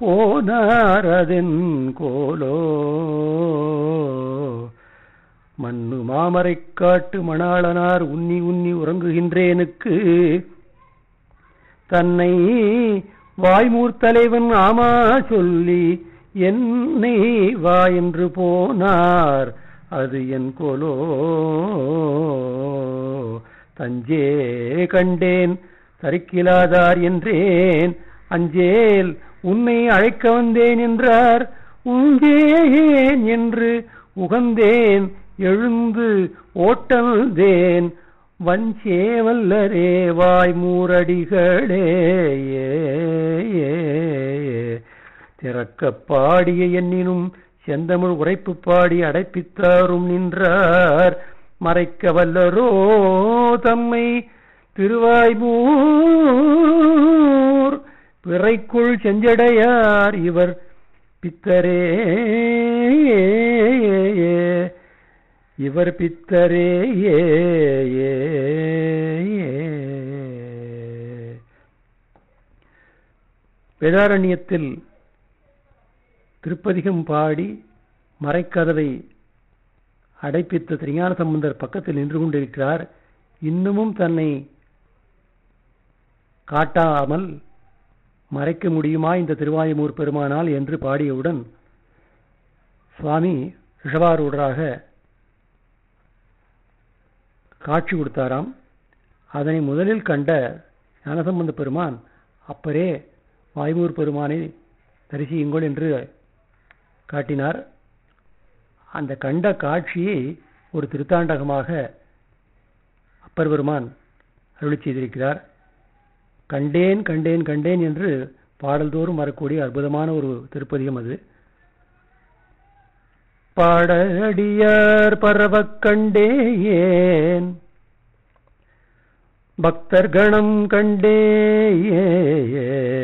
போனாரதென் கோலோ மண்ணு மாமரைக் காட்டு மணாளனார் உன்னி உன்னி உறங்குகின்றேனுக்கு தன்னை வாய்மூர் தலைவன் ஆமா சொல்லி என்னை வா என்று போனார் அது என் கோலோ தஞ்சே கண்டேன் தரிக்கிலாதார் என்றேன் அஞ்சேல் உன்னை அழைக்க வந்தேன் என்றார் உங்கேன் என்று உகந்தேன் எழுந்து ஓட்டல்தேன் வஞ்சேவல்லரே வாய் மூரடிகளே திறக்க பாடிய எண்ணினும் செந்தமிழ் உரைப்பு பாடி அடைப்பித்தாரும் நின்றார் மறைக்க வல்லரோ தம்மை திருவாய்மூர் பிறைக்குள் செஞ்சடையார் இவர் பித்தரே இவர் பித்தரே ஏ ஏ வேதாரண்யத்தில் திருப்பதிகம் பாடி மறைக்கதவை அடைப்பித்த திருஞான சம்பந்தர் பக்கத்தில் நின்று கொண்டிருக்கிறார் இன்னமும் தன்னை காட்டாமல் மறைக்க முடியுமா இந்த திருவாயுமூர் பெருமானால் என்று பாடியவுடன் சுவாமி ரிஷபாரூடராக காட்சி கொடுத்தாராம் அதனை முதலில் கண்ட ஞானசம்பந்த பெருமான் அப்பரே வாய்மூர் பெருமானை தரிசியுங்கள் என்று காட்டினார் அந்த கண்ட காட்சியை ஒரு திருத்தாண்டகமாக அப்பர் பெருமான் அருளி செய்திருக்கிறார் கண்டேன் கண்டேன் கண்டேன் என்று பாடல்தோறும் வரக்கூடிய அற்புதமான ஒரு திருப்பதிகம் அது பாடடியார் பரவக் கண்டேன் பக்தர் கணம் கண்டேன்